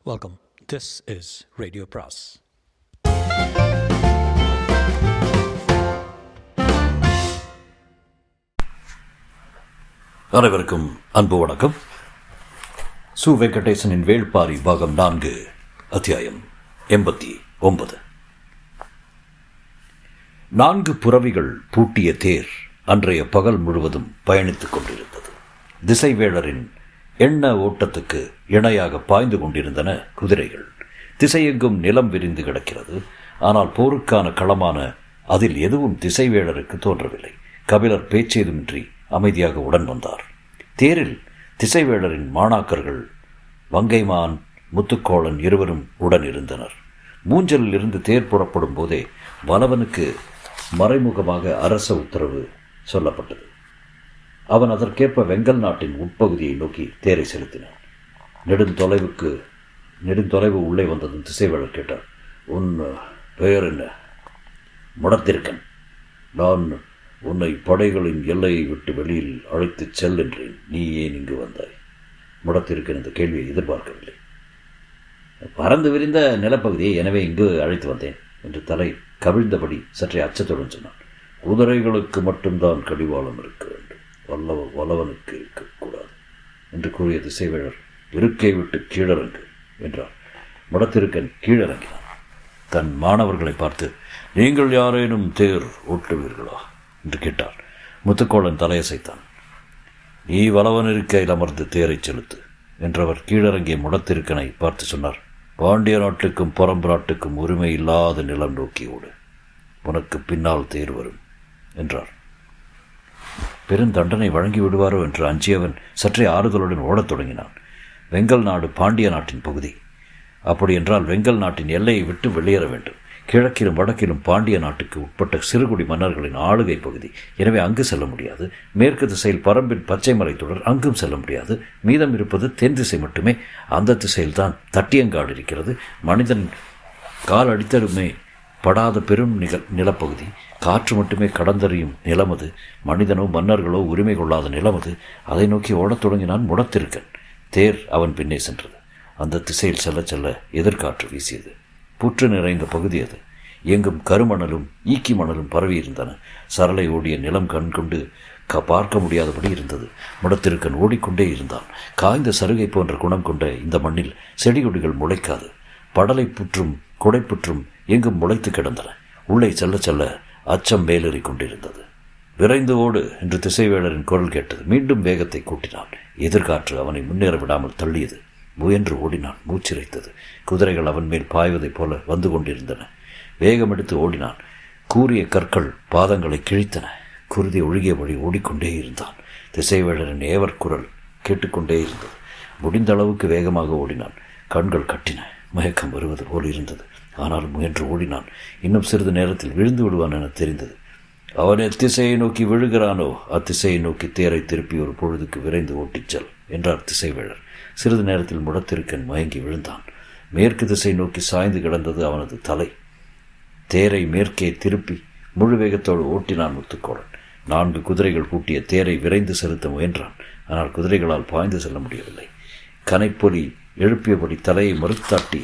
Welcome. This is Radio Pras. அனைவருக்கும் அன்பு வணக்கம் சு வெங்கடேசனின் வேள்பாரி பாகம் நான்கு அத்தியாயம் எண்பத்தி ஒன்பது நான்கு புறவிகள் பூட்டிய தேர் அன்றைய பகல் முழுவதும் பயணித்துக் கொண்டிருந்தது திசைவேளரின் எண்ண ஓட்டத்துக்கு இணையாக பாய்ந்து கொண்டிருந்தன குதிரைகள் திசையெங்கும் நிலம் விரிந்து கிடக்கிறது ஆனால் போருக்கான களமான அதில் எதுவும் திசைவேளருக்கு தோன்றவில்லை கபிலர் பேச்சேதுமின்றி அமைதியாக உடன் வந்தார் தேரில் திசைவேளரின் மாணாக்கர்கள் வங்கைமான் முத்துக்கோளன் இருவரும் உடன் இருந்தனர் மூஞ்சலில் இருந்து தேர் புறப்படும் போதே வலவனுக்கு மறைமுகமாக அரச உத்தரவு சொல்லப்பட்டது அவன் அதற்கேற்ப வெங்கல் நாட்டின் உட்பகுதியை நோக்கி தேரை செலுத்தினான் நெடுந்தொலைவுக்கு நெடுந்தொலைவு உள்ளே வந்ததும் திசைவேளர் கேட்டார் உன் பெயர் என்ன முடத்திருக்கன் நான் உன்னை படைகளின் எல்லையை விட்டு வெளியில் அழைத்துச் செல் என்றேன் நீ ஏன் இங்கு வந்தாய் முடத்திருக்கன் இந்த கேள்வியை எதிர்பார்க்கவில்லை பறந்து விரிந்த நிலப்பகுதியை எனவே இங்கு அழைத்து வந்தேன் என்று தலை கவிழ்ந்தபடி சற்றே அச்சத்துடன் சொன்னான் குதிரைகளுக்கு மட்டும்தான் கடிவாளம் இருக்க வேண்டும் வல்லவ வல்லவனுக்கு இருக்கக்கூடாது என்று கூறிய திசைவேழர் இருக்கை விட்டு கீழறங்கு என்றார் முடத்திருக்கன் கீழறங்கினான் தன் மாணவர்களை பார்த்து நீங்கள் யாரேனும் தேர் ஓட்டுவீர்களா என்று கேட்டார் முத்துக்கோளன் தலையசைத்தான் நீ வளவன் இருக்கையில் அமர்ந்து தேரை செலுத்து என்றவர் கீழறங்கிய முடத்திருக்கனை பார்த்து சொன்னார் பாண்டிய நாட்டுக்கும் பரம்பு நாட்டுக்கும் உரிமை இல்லாத நிலம் நோக்கி ஓடு உனக்கு பின்னால் தேர் வரும் என்றார் பெருந்தண்டனை வழங்கி விடுவாரோ என்று அஞ்சியவன் சற்றே ஆறுதலுடன் ஓடத் தொடங்கினான் வெங்கல் நாடு பாண்டிய நாட்டின் பகுதி அப்படி என்றால் வெங்கல் நாட்டின் எல்லையை விட்டு வெளியேற வேண்டும் கிழக்கிலும் வடக்கிலும் பாண்டிய நாட்டுக்கு உட்பட்ட சிறுகுடி மன்னர்களின் ஆளுகை பகுதி எனவே அங்கு செல்ல முடியாது மேற்கு திசையில் பரம்பின் பச்சை மலை தொடர் அங்கும் செல்ல முடியாது மீதம் இருப்பது தென் திசை மட்டுமே அந்த திசையில் தான் தட்டியங்காடு இருக்கிறது மனிதன் கால் அடித்தருமே படாத பெரும் நிகழ் நிலப்பகுதி காற்று மட்டுமே கடந்தறியும் நிலமது மனிதனோ மன்னர்களோ உரிமை கொள்ளாத நிலமது அதை நோக்கி ஓடத் தொடங்கினான் முடத்திருக்கன் தேர் அவன் பின்னே சென்றது அந்த திசையில் செல்ல செல்ல எதிர்காற்று வீசியது புற்று நிறைந்த பகுதி அது எங்கும் கருமணலும் ஈக்கி மணலும் பரவி இருந்தன சரளை ஓடிய நிலம் கண் கொண்டு க பார்க்க முடியாதபடி இருந்தது முடத்திருக்கன் ஓடிக்கொண்டே இருந்தான் காய்ந்த சருகை போன்ற குணம் கொண்ட இந்த மண்ணில் செடி கொடிகள் முளைக்காது படலை புற்றும் குடைப்புற்றும் எங்கும் முளைத்து கிடந்தன உள்ளே செல்ல செல்ல அச்சம் மேலேறி கொண்டிருந்தது விரைந்து ஓடு என்று திசைவேளரின் குரல் கேட்டது மீண்டும் வேகத்தை கூட்டினான் எதிர்காற்று அவனை முன்னேற விடாமல் தள்ளியது முயன்று ஓடினான் மூச்சிரைத்தது குதிரைகள் அவன் மேல் பாய்வதைப் போல வந்து கொண்டிருந்தன வேகம் எடுத்து ஓடினான் கூறிய கற்கள் பாதங்களை கிழித்தன குருதி ஒழுகியபடி ஓடிக்கொண்டே இருந்தான் திசைவேளரின் ஏவர் குரல் கேட்டுக்கொண்டே இருந்தது முடிந்த அளவுக்கு வேகமாக ஓடினான் கண்கள் கட்டின மயக்கம் வருவது போல் இருந்தது ஆனால் முயன்று ஓடினான் இன்னும் சிறிது நேரத்தில் விழுந்து விடுவான் என தெரிந்தது அவன் எத்திசையை நோக்கி விழுகிறானோ அத்திசையை நோக்கி தேரை திருப்பி ஒரு பொழுதுக்கு விரைந்து ஓட்டிச் செல் என்றார் திசைவேழர் சிறிது நேரத்தில் முடத்திருக்கன் மயங்கி விழுந்தான் மேற்கு திசை நோக்கி சாய்ந்து கிடந்தது அவனது தலை தேரை மேற்கே திருப்பி முழு வேகத்தோடு ஓட்டினான் முத்துக்கோளன் நான்கு குதிரைகள் பூட்டிய தேரை விரைந்து செலுத்த முயன்றான் ஆனால் குதிரைகளால் பாய்ந்து செல்ல முடியவில்லை கனைப்பொலி எழுப்பியபடி தலையை மறுத்தாட்டி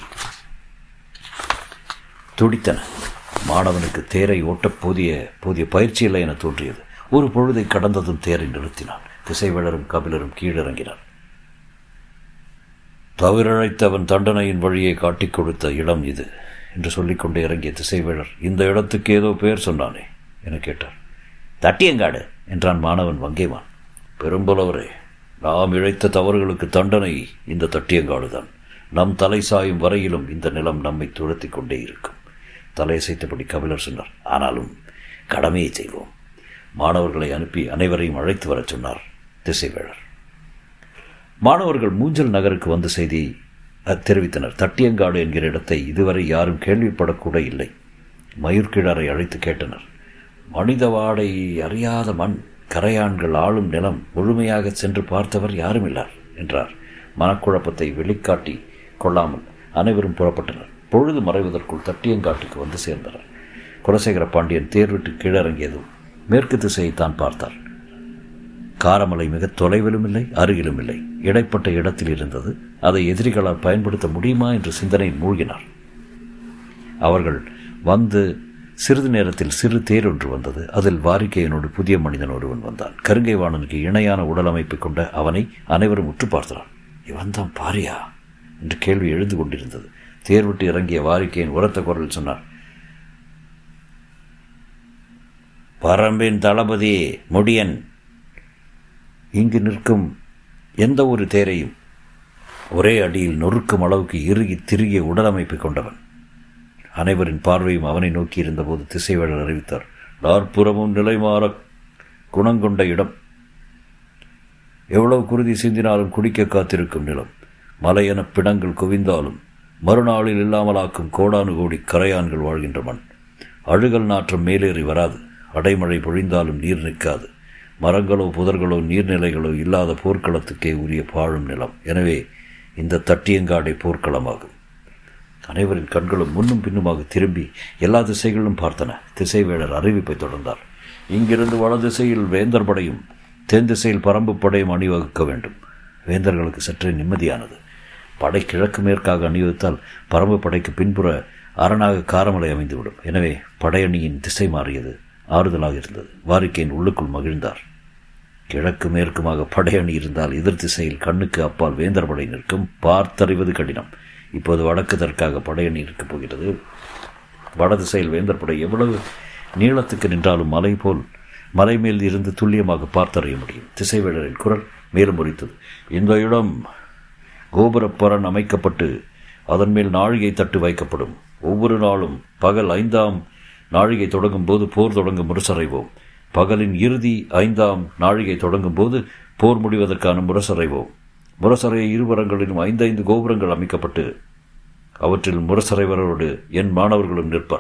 துடித்தன மாணவனுக்கு தேரை ஓட்டப் போதிய போதிய பயிற்சி இல்லை என தோன்றியது ஒரு பொழுதை கடந்ததும் தேரை நிறுத்தினான் திசைவேளரும் கபிலரும் கீழிறங்கினார் தவிரழைத்தவன் தண்டனையின் வழியை காட்டிக் கொடுத்த இடம் இது என்று சொல்லிக்கொண்டே இறங்கிய திசைவேழர் இந்த இடத்துக்கு ஏதோ பெயர் சொன்னானே என கேட்டார் தட்டியங்காடு என்றான் மாணவன் வங்கைவான் பெரும்புலவரே நாம் இழைத்த தவறுகளுக்கு தண்டனை இந்த தட்டியங்காடுதான் நம் தலை சாயும் வரையிலும் இந்த நிலம் நம்மை துரத்தி கொண்டே இருக்கும் தலையசைத்தபடி கபிலர் சொன்னார் ஆனாலும் கடமையை செய்வோம் மாணவர்களை அனுப்பி அனைவரையும் அழைத்து வரச் சொன்னார் திசைவேழர் மாணவர்கள் மூஞ்சல் நகருக்கு வந்த செய்தி தெரிவித்தனர் தட்டியங்காடு என்கிற இடத்தை இதுவரை யாரும் கேள்விப்படக்கூட இல்லை மயூர்கிழாரை அழைத்து கேட்டனர் மனித வாடை அறியாத மண் கரையான்கள் ஆளும் நிலம் முழுமையாக சென்று பார்த்தவர் யாரும் இல்லார் என்றார் மனக்குழப்பத்தை வெளிக்காட்டி கொள்ளாமல் அனைவரும் புறப்பட்டனர் பொழுது மறைவதற்குள் தட்டியங்காட்டுக்கு வந்து சேர்ந்தனர் குலசேகர பாண்டியன் தேர் விட்டு கீழிறங்கியதும் மேற்கு திசையை தான் பார்த்தார் காரமலை மிக தொலைவிலும் இல்லை அருகிலும் இல்லை இடைப்பட்ட இடத்தில் இருந்தது அதை எதிரிகளால் பயன்படுத்த முடியுமா என்று சிந்தனையில் மூழ்கினார் அவர்கள் வந்து சிறிது நேரத்தில் சிறு தேர் ஒன்று வந்தது அதில் வாரிக்கையனோடு புதிய மனிதன் ஒருவன் வந்தான் கருங்கை வாணனுக்கு இணையான உடலமைப்பு கொண்ட அவனை அனைவரும் உற்று பார்த்தனர் இவன் தான் பாரியா என்று கேள்வி எழுந்து கொண்டிருந்தது தேர் விட்டு இறங்கிய வாரிக்கையின் உரத்த குரல் சொன்னார் பரம்பின் தளபதி முடியன் இங்கு நிற்கும் எந்த ஒரு தேரையும் ஒரே அடியில் நொறுக்கும் அளவுக்கு இறுகி திருகிய உடலமைப்பு கொண்டவன் அனைவரின் பார்வையும் அவனை நோக்கி இருந்தபோது திசைவேடர் அறிவித்தார் நாற்புறமும் நிலைமாற குணங்கொண்ட இடம் எவ்வளவு குருதி சிந்தினாலும் குடிக்க காத்திருக்கும் நிலம் மலையென பிணங்கள் குவிந்தாலும் மறுநாளில் இல்லாமலாக்கும் கோடானு கோடி கரையான்கள் வாழ்கின்ற மண் அழுகல் நாற்றம் மேலேறி வராது அடைமழை பொழிந்தாலும் நீர் நிற்காது மரங்களோ புதர்களோ நீர்நிலைகளோ இல்லாத போர்க்களத்துக்கே உரிய பாழும் நிலம் எனவே இந்த தட்டியங்காடை போர்க்களமாகும் அனைவரின் கண்களும் முன்னும் பின்னுமாக திரும்பி எல்லா திசைகளிலும் பார்த்தன திசைவேடர் அறிவிப்பை தொடர்ந்தார் இங்கிருந்து வட திசையில் வேந்தர் படையும் தென் திசையில் பரம்பு படையும் அணிவகுக்க வேண்டும் வேந்தர்களுக்கு சற்றே நிம்மதியானது படை கிழக்கு மேற்காக அணிவகுத்தால் பரம்பு படைக்கு பின்புற அரணாக காரமலை அமைந்துவிடும் எனவே படையணியின் திசை மாறியது ஆறுதலாக இருந்தது வாரிக்கையின் உள்ளுக்குள் மகிழ்ந்தார் கிழக்கு மேற்குமாக படையணி இருந்தால் எதிர் திசையில் கண்ணுக்கு அப்பால் வேந்தர் படை நிற்கும் பார்த்தறிவது கடினம் இப்போது வடக்கு தெற்காக படையணி இருக்கப் போகிறது வட திசையில் வேந்தர் படை எவ்வளவு நீளத்துக்கு நின்றாலும் மலை போல் மலை மேல் இருந்து துல்லியமாக பார்த்தறிய முடியும் திசைவேடரின் குரல் மேலும் முறித்தது இந்த இடம் கோபுரப்பரன் அமைக்கப்பட்டு அதன் மேல் நாழிகை தட்டு வைக்கப்படும் ஒவ்வொரு நாளும் பகல் ஐந்தாம் நாழிகை தொடங்கும் போது போர் தொடங்கும் முரசறைவோம் பகலின் இறுதி ஐந்தாம் நாழிகை தொடங்கும் போது போர் முடிவதற்கான முரசறைவோம் முரசறை இருபுறங்களிலும் ஐந்தைந்து கோபுரங்கள் அமைக்கப்பட்டு அவற்றில் முரசறைவரோடு என் மாணவர்களும் நிற்பர்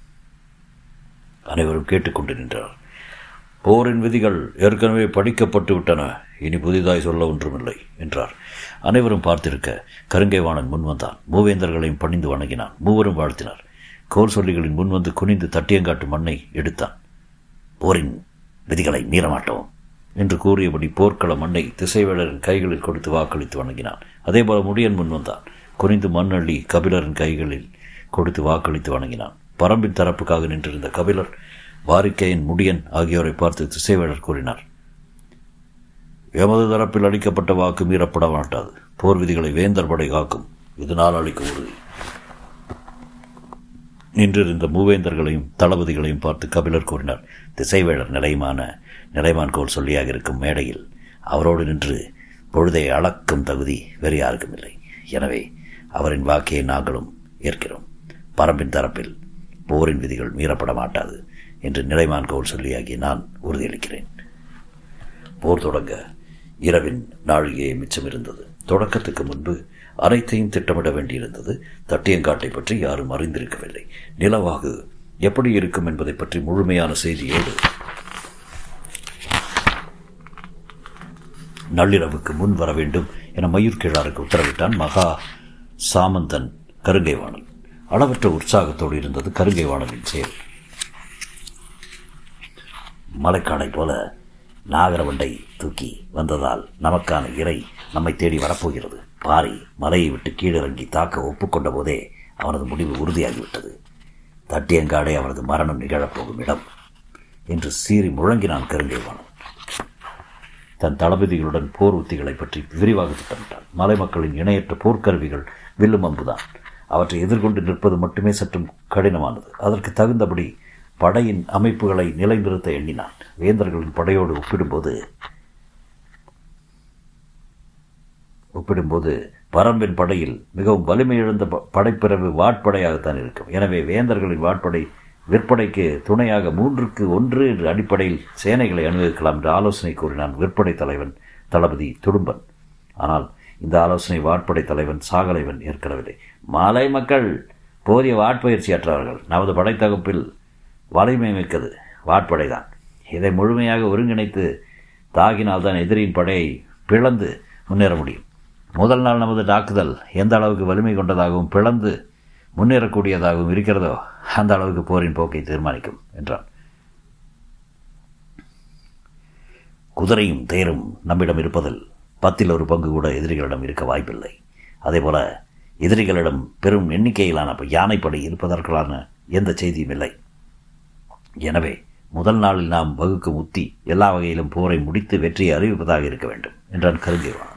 அனைவரும் கேட்டுக்கொண்டு நின்றனர் போரின் விதிகள் ஏற்கனவே படிக்கப்பட்டு விட்டன இனி புதிதாய் சொல்ல ஒன்றுமில்லை என்றார் அனைவரும் பார்த்திருக்க கருங்கைவாணன் முன்வந்தான் மூவேந்தர்களையும் பணிந்து வணங்கினான் மூவரும் வாழ்த்தினார் கோல் சொல்லிகளின் முன்வந்து குனிந்து தட்டியங்காட்டு மண்ணை எடுத்தான் போரின் விதிகளை மீறமாட்டோம் என்று கூறியபடி போர்க்கள மண்ணை திசைவேடரின் கைகளில் கொடுத்து வாக்களித்து வணங்கினான் அதேபோல முடியன் முன் வந்தான் குனிந்து மண் அள்ளி கபிலரின் கைகளில் கொடுத்து வாக்களித்து வணங்கினான் பரம்பின் தரப்புக்காக நின்றிருந்த கபிலர் வாரிக்கையின் முடியன் ஆகியோரை பார்த்து திசைவேடர் கூறினார் எமது தரப்பில் அளிக்கப்பட்ட வாக்கு மீறப்பட மாட்டாது போர் விதிகளை வேந்தர் படை காக்கும் இது நாள் அளிக்க உறுதி நின்றிருந்த மூவேந்தர்களையும் தளபதிகளையும் பார்த்து கபிலர் கூறினார் திசைவேடர் நிலைமான நிலைமான் கோல் சொல்லியாக இருக்கும் மேடையில் அவரோடு நின்று பொழுதை அளக்கும் தகுதி வேறு யாருக்கும் இல்லை எனவே அவரின் வாக்கையை நாங்களும் ஏற்கிறோம் பரம்பின் தரப்பில் போரின் விதிகள் மீறப்பட மாட்டாது என்று நிலைமான் கோல் சொல்லியாகி நான் உறுதியளிக்கிறேன் போர் தொடங்க இரவின் நாழிகையை மிச்சம் இருந்தது தொடக்கத்துக்கு முன்பு அனைத்தையும் திட்டமிட வேண்டியிருந்தது தட்டியங்காட்டை பற்றி யாரும் அறிந்திருக்கவில்லை நிலவாகு எப்படி இருக்கும் என்பதை பற்றி முழுமையான செய்தியோடு நள்ளிரவுக்கு முன் வர வேண்டும் என மயூர் கிழாருக்கு உத்தரவிட்டான் மகா சாமந்தன் கருங்கைவாணன் அளவற்ற உற்சாகத்தோடு இருந்தது கருங்கைவாணனின் செயல் மலைக்காடை போல நாகரவண்டை தூக்கி வந்ததால் நமக்கான இறை நம்மை தேடி வரப்போகிறது பாரி மலையை விட்டு கீழிறங்கி தாக்க ஒப்புக்கொண்ட போதே அவனது முடிவு உறுதியாகிவிட்டது தட்டியங்காடே அவனது மரணம் நிகழப்போகும் இடம் என்று சீறி முழங்கினான் கருங்கைவாணன் தன் தளபதிகளுடன் போர் உத்திகளை பற்றி விரிவாக திட்டமிட்டான் மலை மக்களின் இணையற்ற போர்க்கருவிகள் வில்லும் அம்புதான் அவற்றை எதிர்கொண்டு நிற்பது மட்டுமே சற்றும் கடினமானது அதற்கு தகுந்தபடி படையின் அமைப்புகளை நிலைநிறுத்த எண்ணினான் வேந்தர்களின் படையோடு ஒப்பிடும்போது ஒப்பிடும்போது பரம்பின் படையில் மிகவும் வலிமை இழந்த படைப்பிரிவு வாட்படையாகத்தான் இருக்கும் எனவே வேந்தர்களின் வாட்படை விற்பனைக்கு துணையாக மூன்றுக்கு ஒன்று என்ற அடிப்படையில் சேனைகளை அனுமதிக்கலாம் என்று ஆலோசனை கூறினான் விற்பனை தலைவன் தளபதி துடும்பன் ஆனால் இந்த ஆலோசனை வாட்படை தலைவன் சாகலைவன் ஏற்கனவில்லை மாலை மக்கள் போதிய வாட்பயிற்சியற்றவர்கள் நமது படைத்தகுப்பில் வலிமை மிக்கது வாட்படைதான் இதை முழுமையாக ஒருங்கிணைத்து தாக்கினால்தான் எதிரியின் படையை பிளந்து முன்னேற முடியும் முதல் நாள் நமது தாக்குதல் எந்த அளவுக்கு வலிமை கொண்டதாகவும் பிளந்து முன்னேறக்கூடியதாகவும் இருக்கிறதோ அந்த அளவுக்கு போரின் போக்கை தீர்மானிக்கும் என்றான் குதிரையும் தேரும் நம்மிடம் இருப்பதில் பத்தில் ஒரு பங்கு கூட எதிரிகளிடம் இருக்க வாய்ப்பில்லை அதேபோல எதிரிகளிடம் பெரும் எண்ணிக்கையிலான யானைப்படை இருப்பதற்கான எந்த செய்தியும் இல்லை எனவே முதல் நாளில் நாம் வகுக்கும் உத்தி எல்லா வகையிலும் போரை முடித்து வெற்றியை அறிவிப்பதாக இருக்க வேண்டும் என்றான் கருங்கேவான்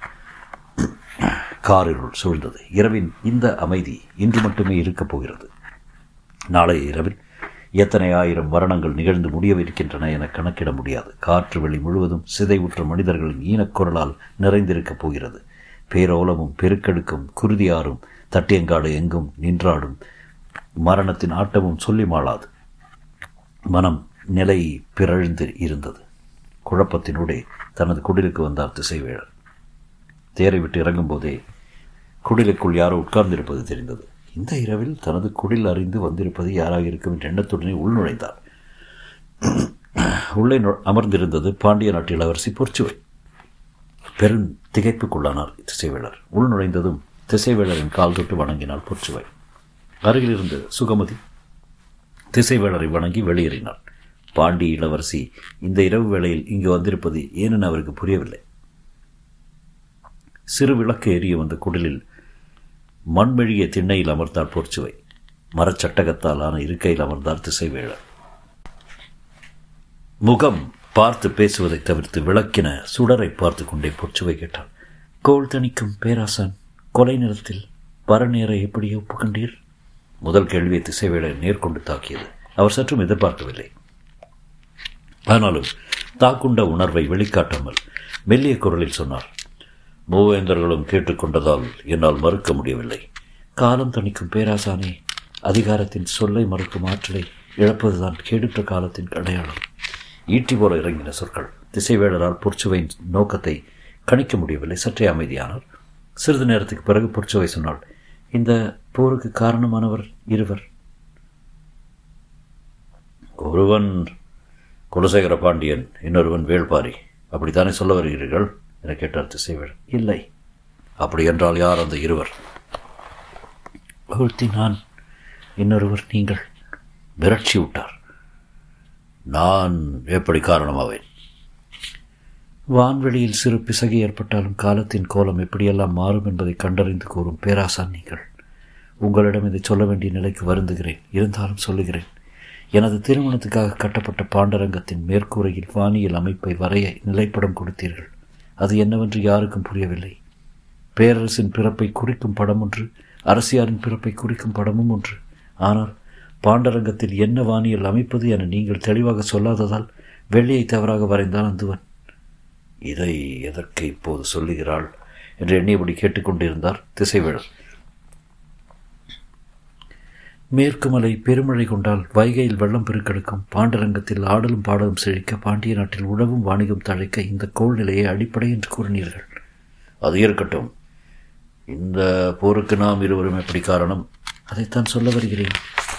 காரிருள் சூழ்ந்தது இரவின் இந்த அமைதி இன்று மட்டுமே இருக்கப் போகிறது நாளைய இரவில் எத்தனை ஆயிரம் மரணங்கள் நிகழ்ந்து முடியவிருக்கின்றன என கணக்கிட முடியாது காற்று வெளி முழுவதும் சிதைவுற்ற மனிதர்களின் ஈனக்குரலால் நிறைந்திருக்கப் போகிறது பேரோலமும் பெருக்கெடுக்கும் குருதியாரும் தட்டியங்காடு எங்கும் நின்றாடும் மரணத்தின் ஆட்டமும் சொல்லி மாளாது மனம் நிலை பிறழ்ந்து இருந்தது குழப்பத்தினூடே தனது குடிலுக்கு வந்தார் திசைவேழர் தேரை விட்டு இறங்கும் போதே குடிலுக்குள் யாரோ உட்கார்ந்திருப்பது தெரிந்தது இந்த இரவில் தனது குடில் அறிந்து வந்திருப்பது யாராக இருக்கும் என்ற எண்ணத்துடனே உள்நுழைந்தார் உள்ளே அமர்ந்திருந்தது பாண்டிய நாட்டு இளவரசி பொற்சுவை பெரும் திகைப்புக்குள்ளானார் திசைவேளர் உள் நுழைந்ததும் திசைவேளரின் கால் தொட்டு வணங்கினாள் பொற்சுவை அருகில் இருந்து சுகமதி திசைவேளரை வணங்கி வெளியேறினார் பாண்டி இளவரசி இந்த இரவு வேளையில் இங்கு வந்திருப்பது ஏனென அவருக்கு புரியவில்லை சிறு விளக்கு எரிய வந்த குடிலில் மண்மெழிய திண்ணையில் அமர்ந்தார் பொற்சுவை மரச்சட்டகத்தால் ஆன இருக்கையில் அமர்ந்தார் திசைவேளர் முகம் பார்த்து பேசுவதை தவிர்த்து விளக்கின சுடரை பார்த்து கொண்டே பொற்சுவை கேட்டார் கோள் தணிக்கும் பேராசான் கொலை நிலத்தில் பரநேரை எப்படி ஒப்புக்கண்டீர் முதல் கேள்வியை திசைவேளை நேர்கொண்டு தாக்கியது அவர் சற்றும் எதிர்பார்க்கவில்லை ஆனாலும் தாக்குண்ட உணர்வை வெளிக்காட்டாமல் மெல்லிய குரலில் சொன்னார் மூவேந்தர்களும் கேட்டுக்கொண்டதால் என்னால் மறுக்க முடியவில்லை காலம் தணிக்கும் பேராசானே அதிகாரத்தின் சொல்லை மறுக்கும் ஆற்றலை இழப்பதுதான் கேடுற்ற காலத்தின் அடையாளம் ஈட்டி போல இறங்கின சொற்கள் திசைவேளரால் பொற்சுவையின் நோக்கத்தை கணிக்க முடியவில்லை சற்றே அமைதியானார் சிறிது நேரத்துக்கு பிறகு பொற்சுவை சொன்னாள் இந்த போருக்கு காரணமானவர் இருவர் ஒருவன் குலசேகர பாண்டியன் இன்னொருவன் வேள்பாரி அப்படித்தானே சொல்ல வருகிறீர்கள் என கேட்டார் திசைவேள் இல்லை அப்படி என்றால் யார் அந்த இருவர் ஒருத்தி நான் இன்னொருவர் நீங்கள் விரட்சி விட்டார் நான் எப்படி காரணமாவேன் வான்வெளியில் சிறு பிசகு ஏற்பட்டாலும் காலத்தின் கோலம் எப்படியெல்லாம் மாறும் என்பதை கண்டறிந்து கூறும் பேராசான் நீங்கள் உங்களிடம் இதை சொல்ல வேண்டிய நிலைக்கு வருந்துகிறேன் இருந்தாலும் சொல்லுகிறேன் எனது திருமணத்துக்காக கட்டப்பட்ட பாண்டரங்கத்தின் மேற்கூரையில் வானியல் அமைப்பை வரைய நிலைப்படம் கொடுத்தீர்கள் அது என்னவென்று யாருக்கும் புரியவில்லை பேரரசின் பிறப்பை குறிக்கும் படம் ஒன்று அரசியாரின் பிறப்பை குறிக்கும் படமும் ஒன்று ஆனால் பாண்டரங்கத்தில் என்ன வானியல் அமைப்பது என நீங்கள் தெளிவாக சொல்லாததால் வெள்ளியை தவறாக வரைந்தான் அந்துவன் இதை எதற்கு இப்போது சொல்லுகிறாள் என்று எண்ணியபடி கேட்டுக்கொண்டிருந்தார் திசைவேழர் மேற்கு மலை பெருமழை கொண்டால் வைகையில் வெள்ளம் பெருக்கெடுக்கும் பாண்டரங்கத்தில் ஆடலும் பாடலும் செழிக்க பாண்டிய நாட்டில் உழவும் வாணிகம் தழைக்க இந்த கோள்நிலையை அடிப்படை என்று கூறினீர்கள் அது இருக்கட்டும் இந்த போருக்கு நாம் இருவரும் எப்படி காரணம் அதைத்தான் சொல்ல வருகிறேன்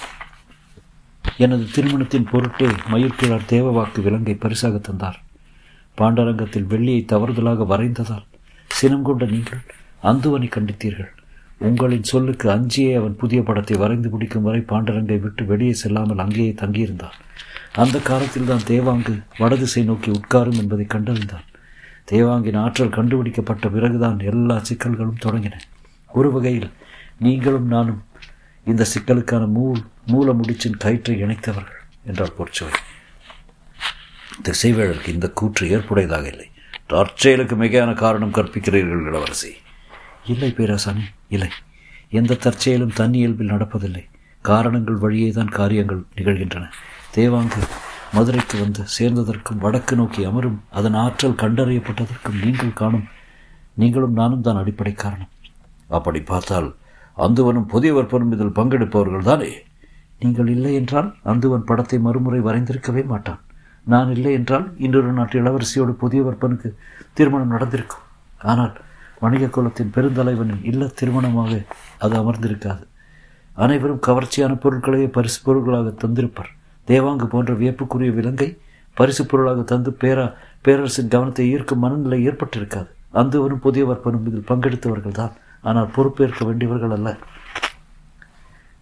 எனது திருமணத்தின் பொருட்டே மயிர்கிழார் தேவவாக்கு விலங்கை பரிசாக தந்தார் பாண்டரங்கத்தில் வெள்ளியை தவறுதலாக வரைந்ததால் சினம் கொண்ட நீங்கள் அந்துவனை கண்டித்தீர்கள் உங்களின் சொல்லுக்கு அஞ்சியே அவன் புதிய படத்தை வரைந்து முடிக்கும் வரை பாண்டரங்கை விட்டு வெளியே செல்லாமல் அங்கேயே தங்கியிருந்தான் அந்த காலத்தில் தான் தேவாங்கு வடதிசை நோக்கி உட்காரும் என்பதை கண்டறிந்தான் தேவாங்கின் ஆற்றல் கண்டுபிடிக்கப்பட்ட பிறகுதான் எல்லா சிக்கல்களும் தொடங்கின ஒரு வகையில் நீங்களும் நானும் இந்த சிக்கலுக்கான மூல் மூல முடிச்சின் கயிற்றை இணைத்தவர்கள் என்றார் பொற்சுவை திசைவேழருக்கு இந்த கூற்று ஏற்புடையதாக இல்லை தற்செயலுக்கு மிகையான காரணம் கற்பிக்கிறீர்கள் இளவரசி இல்லை பேராசாமி இல்லை எந்த தற்செயலும் தன் இயல்பில் நடப்பதில்லை காரணங்கள் வழியே தான் காரியங்கள் நிகழ்கின்றன தேவாங்கு மதுரைக்கு வந்து சேர்ந்ததற்கும் வடக்கு நோக்கி அமரும் அதன் ஆற்றல் கண்டறியப்பட்டதற்கும் நீங்கள் காணும் நீங்களும் நானும் தான் அடிப்படை காரணம் அப்படி பார்த்தால் அந்துவனும் புதிய வற்பனும் இதில் பங்கெடுப்பவர்கள் தானே நீங்கள் இல்லை என்றால் அந்துவன் படத்தை மறுமுறை வரைந்திருக்கவே மாட்டான் நான் இல்லை என்றால் இன்னொரு நாட்டு இளவரசியோடு புதிய வற்பனுக்கு திருமணம் நடந்திருக்கும் ஆனால் வணிக குலத்தின் பெருந்தலைவனின் இல்ல திருமணமாக அது அமர்ந்திருக்காது அனைவரும் கவர்ச்சியான பொருட்களையே பரிசு பொருட்களாக தந்திருப்பர் தேவாங்கு போன்ற வியப்புக்குரிய விலங்கை பரிசு பொருளாக தந்து பேரா பேரரசின் கவனத்தை ஈர்க்கும் மனநிலை ஏற்பட்டிருக்காது அந்துவனும் புதிய வற்பனும் இதில் பங்கெடுத்தவர்கள் தான் ஆனால் பொறுப்பேற்க வேண்டியவர்கள் அல்ல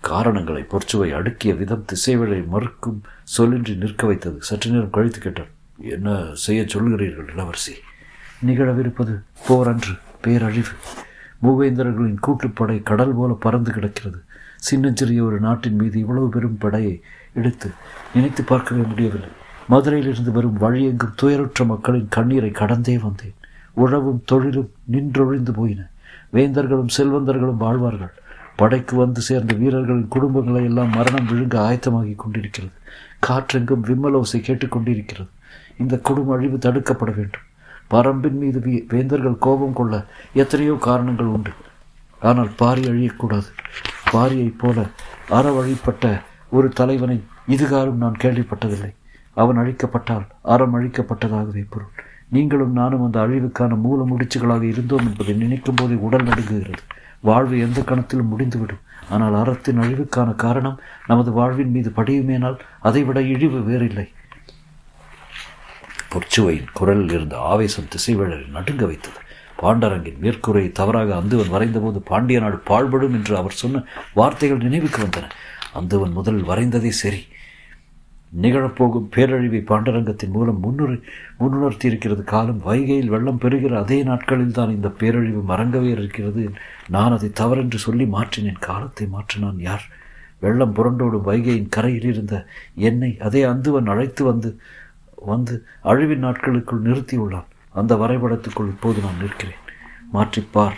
காரணங்களை பொற்சுவை அடுக்கிய விதம் திசைவழி மறுக்கும் சொல்லின்றி நிற்க வைத்தது சற்று நேரம் கழித்து கேட்டார் என்ன செய்ய சொல்கிறீர்கள் இளவரசி நிகழவிருப்பது போர் அன்று பேரழிவு மூவேந்தர்களின் கூட்டுப்படை கடல் போல பறந்து கிடக்கிறது சின்னஞ்சிறிய ஒரு நாட்டின் மீது இவ்வளவு பெரும் படையை எடுத்து நினைத்து பார்க்கவே முடியவில்லை மதுரையிலிருந்து வரும் வழியெங்கும் துயருற்ற மக்களின் கண்ணீரை கடந்தே வந்தேன் உழவும் தொழிலும் நின்றொழிந்து போயின வேந்தர்களும் செல்வந்தர்களும் வாழ்வார்கள் படைக்கு வந்து சேர்ந்த வீரர்களின் குடும்பங்களை எல்லாம் மரணம் விழுங்க ஆயத்தமாகி கொண்டிருக்கிறது காற்றெங்கும் விம்மலோசை கேட்டுக்கொண்டிருக்கிறது இந்த குடும் அழிவு தடுக்கப்பட வேண்டும் பரம்பின் மீது வேந்தர்கள் கோபம் கொள்ள எத்தனையோ காரணங்கள் உண்டு ஆனால் பாரி அழியக்கூடாது பாரியைப் போல அறவழிப்பட்ட ஒரு தலைவனை இதுகாரும் நான் கேள்விப்பட்டதில்லை அவன் அழிக்கப்பட்டால் அறம் அழிக்கப்பட்டதாகவே பொருள் நீங்களும் நானும் அந்த அழிவுக்கான மூல முடிச்சுகளாக இருந்தோம் என்பதை நினைக்கும் போதே உடல் நடுங்குகிறது வாழ்வு எந்த கணத்திலும் முடிந்துவிடும் ஆனால் அறத்தின் அழிவுக்கான காரணம் நமது வாழ்வின் மீது படியுமேனால் அதைவிட இழிவு வேறில்லை பொற்சுவையின் குரலில் இருந்த ஆவேசம் திசைவேழரை நடுங்க வைத்தது பாண்டரங்கின் மேற்கூரையை தவறாக அந்துவன் வரைந்தபோது பாண்டிய நாடு பாழ்படும் என்று அவர் சொன்ன வார்த்தைகள் நினைவுக்கு வந்தன அந்துவன் முதலில் வரைந்ததே சரி நிகழப்போகும் பேரழிவை பாண்டரங்கத்தின் மூலம் முன்னுரை முன்னுணர்த்தி இருக்கிறது காலம் வைகையில் வெள்ளம் பெறுகிற அதே நாட்களில் தான் இந்த பேரழிவு மறங்கவே இருக்கிறது நான் அதை தவறென்று சொல்லி மாற்றினேன் காலத்தை மாற்றினான் யார் வெள்ளம் புரண்டோடும் வைகையின் கரையில் இருந்த என்னை அதே அந்துவன் அழைத்து வந்து வந்து அழிவின் நாட்களுக்குள் நிறுத்தியுள்ளான் அந்த வரைபடத்துக்குள் இப்போது நான் நிற்கிறேன் மாற்றிப்பார்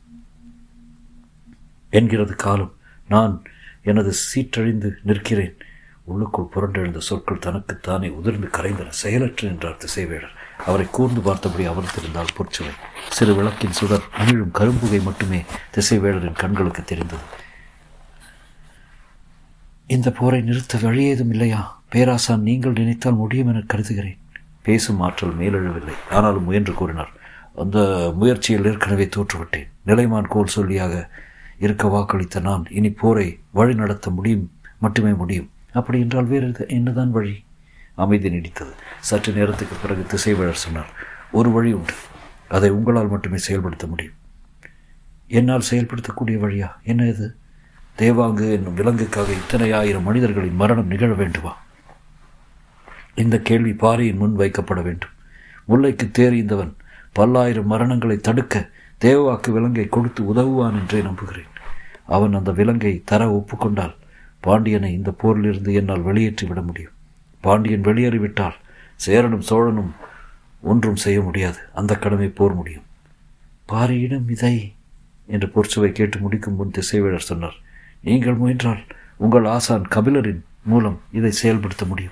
என்கிறது காலம் நான் எனது சீற்றழிந்து நிற்கிறேன் உள்ளுக்குள் புரண்டெழுந்த சொற்கள் தனக்குத்தானே உதிர்ந்து கரைந்தன செயலற்று என்றார் திசைவேடர் அவரை கூர்ந்து பார்த்தபடி அமர்ந்திருந்தால் பொற்சுவை சிறு விளக்கின் சுடர் அமிழும் கரும்புகை மட்டுமே திசைவேடரின் கண்களுக்கு தெரிந்தது இந்த போரை நிறுத்த வழியேதும் இல்லையா பேராசான் நீங்கள் நினைத்தால் முடியும் என கருதுகிறேன் பேசும் ஆற்றல் மேலெழவில்லை ஆனாலும் முயன்று கூறினார் அந்த முயற்சியில் ஏற்கனவே தோற்றுவிட்டேன் நிலைமான் கோல் சொல்லியாக இருக்க வாக்களித்த நான் இனி போரை வழி நடத்த முடியும் மட்டுமே முடியும் அப்படி என்றால் வேறு என்னதான் வழி அமைதி நீடித்தது சற்று நேரத்துக்கு பிறகு திசைவேழர் சொன்னார் ஒரு வழி உண்டு அதை உங்களால் மட்டுமே செயல்படுத்த முடியும் என்னால் செயல்படுத்தக்கூடிய வழியா என்ன இது தேவாங்கு என்னும் விலங்குக்காக இத்தனை ஆயிரம் மனிதர்களின் மரணம் நிகழ வேண்டுமா இந்த கேள்வி பாறையின் முன் வைக்கப்பட வேண்டும் முல்லைக்கு தேறிந்தவன் பல்லாயிரம் மரணங்களை தடுக்க தேவாக்கு விலங்கை கொடுத்து உதவுவான் என்றே நம்புகிறேன் அவன் அந்த விலங்கை தர ஒப்புக்கொண்டால் பாண்டியனை இந்த போரிலிருந்து என்னால் வெளியேற்றி விட முடியும் பாண்டியன் வெளியேறிவிட்டால் சேரனும் சோழனும் ஒன்றும் செய்ய முடியாது அந்த கடமை போர் முடியும் பாரியிடம் இதை என்று பொற்சுவை கேட்டு முடிக்கும் முன் திசைவேடர் சொன்னார் நீங்கள் முயன்றால் உங்கள் ஆசான் கபிலரின் மூலம் இதை செயல்படுத்த முடியும்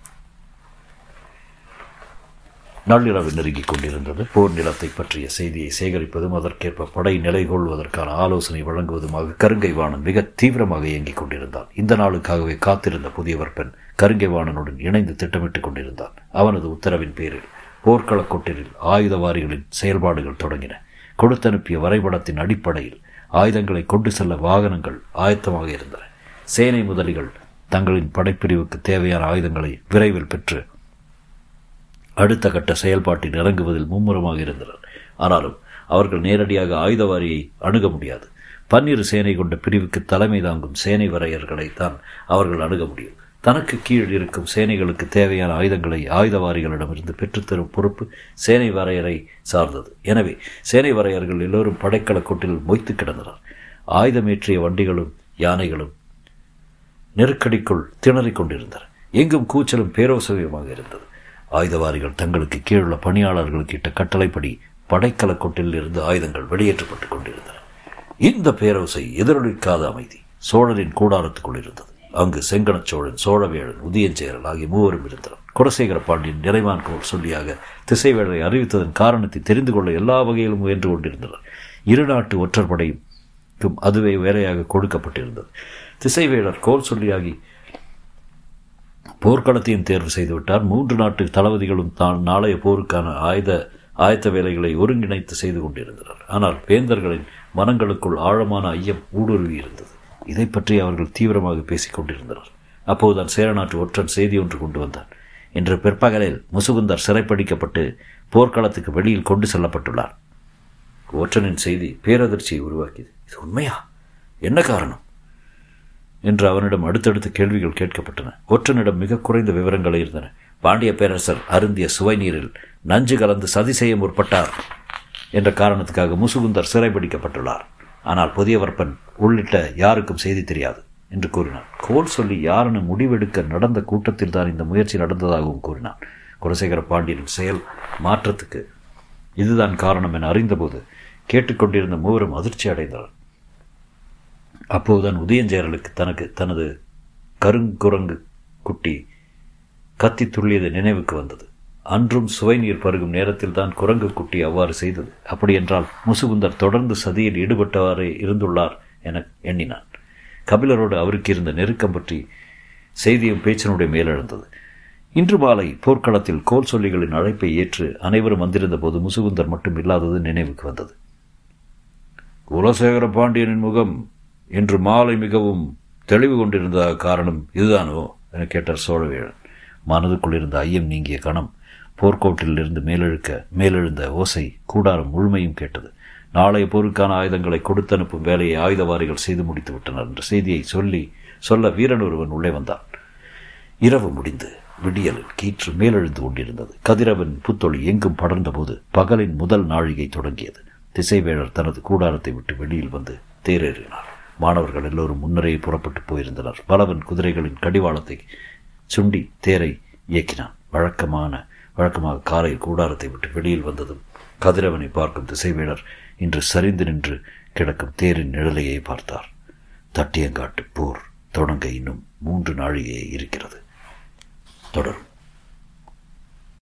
நள்ளிரவு நெருங்கிக் கொண்டிருந்தது போர் நிலத்தை பற்றிய செய்தியை சேகரிப்பதும் அதற்கேற்ப படை நிலை கொள்வதற்கான ஆலோசனை வழங்குவதுமாக கருங்கை வாணன் மிக தீவிரமாக இயங்கிக் கொண்டிருந்தான் இந்த நாளுக்காகவே காத்திருந்த புதியவர் பெண் கருங்கை வாணனுடன் இணைந்து திட்டமிட்டுக் கொண்டிருந்தான் அவனது உத்தரவின் பேரில் போர்க்களக் கொட்டிலில் ஆயுதவாரிகளின் செயல்பாடுகள் தொடங்கின கொடுத்தனுப்பிய வரைபடத்தின் அடிப்படையில் ஆயுதங்களை கொண்டு செல்ல வாகனங்கள் ஆயத்தமாக இருந்தன சேனை முதலிகள் தங்களின் படைப்பிரிவுக்கு தேவையான ஆயுதங்களை விரைவில் பெற்று அடுத்த கட்ட செயல்பாட்டில் இறங்குவதில் மும்முரமாக இருந்தனர் ஆனாலும் அவர்கள் நேரடியாக ஆயுதவாரியை அணுக முடியாது பன்னிரு சேனை கொண்ட பிரிவுக்கு தலைமை தாங்கும் சேனை வரையர்களைத்தான் அவர்கள் அணுக முடியும் தனக்கு கீழ் இருக்கும் சேனைகளுக்கு தேவையான ஆயுதங்களை ஆயுதவாரிகளிடமிருந்து பெற்றுத்தரும் பொறுப்பு சேனை வரையறை சார்ந்தது எனவே சேனை வரையர்கள் எல்லோரும் படைக்கலக்கோட்டில் மொய்த்து கிடந்தனர் ஆயுதமேற்றிய வண்டிகளும் யானைகளும் நெருக்கடிக்குள் திணறிக் கொண்டிருந்தன எங்கும் கூச்சலும் பேரோசவியமாக இருந்தது ஆயுதவாரிகள் தங்களுக்கு கீழுள்ள பணியாளர்களுக்கு இட்ட கட்டளைப்படி படைக்கலக்கொட்டில் இருந்து ஆயுதங்கள் வெளியேற்றப்பட்டுக் கொண்டிருந்தன இந்த பேரோசை எதிரொலிக்காத அமைதி சோழரின் கூடாரத்துக்குள் இருந்தது அங்கு செங்கணச் சோழன் சோழவேழன் உதயஞ்சேரல் ஆகிய மூவரும் இருந்தனர் குலசேகர பாண்டியன் நிறைவான் கோல் சொல்லியாக திசைவேளரை அறிவித்ததன் காரணத்தை தெரிந்து கொள்ள எல்லா வகையிலும் முயன்று கொண்டிருந்தனர் இரு நாட்டு ஒற்றற்படைக்கும் அதுவே வேலையாக கொடுக்கப்பட்டிருந்தது திசைவேளர் கோல் சொல்லியாகி போர்க்களத்தையும் தேர்வு செய்துவிட்டார் மூன்று நாட்டு தளபதிகளும் தான் நாளைய போருக்கான ஆயுத ஆயத்த வேலைகளை ஒருங்கிணைத்து செய்து கொண்டிருந்தனர் ஆனால் வேந்தர்களின் மனங்களுக்குள் ஆழமான ஐயம் ஊடுருவி இருந்தது இதை பற்றி அவர்கள் தீவிரமாக பேசிக் கொண்டிருந்தனர் அப்போதுதான் சேரநாட்டு ஒற்றன் செய்தி ஒன்று கொண்டு வந்தான் இன்று பிற்பகலில் முசுகுந்தர் சிறைப்பிடிக்கப்பட்டு போர்க்களத்துக்கு வெளியில் கொண்டு செல்லப்பட்டுள்ளார் ஒற்றனின் செய்தி பேரதிர்ச்சியை உருவாக்கியது இது உண்மையா என்ன காரணம் என்று அவனிடம் அடுத்தடுத்து கேள்விகள் கேட்கப்பட்டன ஒற்றனிடம் மிக குறைந்த விவரங்களே இருந்தன பாண்டிய பேரரசர் அருந்திய சுவை நீரில் நஞ்சு கலந்து சதி செய்ய முற்பட்டார் என்ற காரணத்துக்காக முசுகுந்தர் சிறைபிடிக்கப்பட்டுள்ளார் ஆனால் புதியவர்பன் உள்ளிட்ட யாருக்கும் செய்தி தெரியாது என்று கூறினான் கோல் சொல்லி யாருன்னு முடிவெடுக்க நடந்த கூட்டத்தில் தான் இந்த முயற்சி நடந்ததாகவும் கூறினான் குலசேகர பாண்டியனின் செயல் மாற்றத்துக்கு இதுதான் காரணம் என அறிந்தபோது கேட்டுக்கொண்டிருந்த மூவரும் அதிர்ச்சி அடைந்தனர் அப்போதுதான் உதயஞ்சேரலுக்கு தனக்கு தனது கருங்குரங்கு குட்டி கத்தி துள்ளியது நினைவுக்கு வந்தது அன்றும் சுவை நீர் பருகும் நேரத்தில் தான் குரங்கு குட்டி அவ்வாறு செய்தது அப்படியென்றால் முசுகுந்தர் தொடர்ந்து சதியில் ஈடுபட்டவாறே இருந்துள்ளார் என எண்ணினான் கபிலரோடு அவருக்கு இருந்த நெருக்கம் பற்றி செய்தியும் பேச்சினுடைய மேலெழுந்தது இன்று மாலை போர்க்களத்தில் கோல் சொல்லிகளின் அழைப்பை ஏற்று அனைவரும் வந்திருந்த போது முசுகுந்தர் மட்டும் இல்லாதது நினைவுக்கு வந்தது குலசேகர பாண்டியனின் முகம் இன்று மாலை மிகவும் தெளிவு கொண்டிருந்த காரணம் இதுதானோ என கேட்டார் சோழவேழன் மனதுக்குள் இருந்த ஐயம் நீங்கிய கணம் போர்க்கோட்டிலிருந்து மேலெழுக்க மேலெழுந்த ஓசை கூடாரம் முழுமையும் கேட்டது நாளைய போருக்கான ஆயுதங்களை கொடுத்தனுப்பும் வேலையை ஆயுதவாரிகள் செய்து முடித்து விட்டனர் என்ற செய்தியை சொல்லி சொல்ல வீரன் ஒருவன் உள்ளே வந்தான் இரவு முடிந்து விடியலில் கீற்று மேலெழுந்து கொண்டிருந்தது கதிரவன் புத்தொளி எங்கும் படர்ந்தபோது பகலின் முதல் நாழிகை தொடங்கியது திசைவேழர் தனது கூடாரத்தை விட்டு வெளியில் வந்து தேரேறினார் மாணவர்கள் எல்லோரும் முன்னரே புறப்பட்டு போயிருந்தனர் பலவன் குதிரைகளின் கடிவாளத்தை சுண்டி தேரை இயக்கினான் வழக்கமான வழக்கமாக காலையில் கூடாரத்தை விட்டு வெளியில் வந்ததும் கதிரவனை பார்க்கும் திசைவேழர் இன்று சரிந்து நின்று கிடக்கும் தேரின் நிழலையை பார்த்தார் தட்டியங்காட்டு போர் தொடங்க இன்னும் மூன்று நாழிகையே இருக்கிறது தொடரும்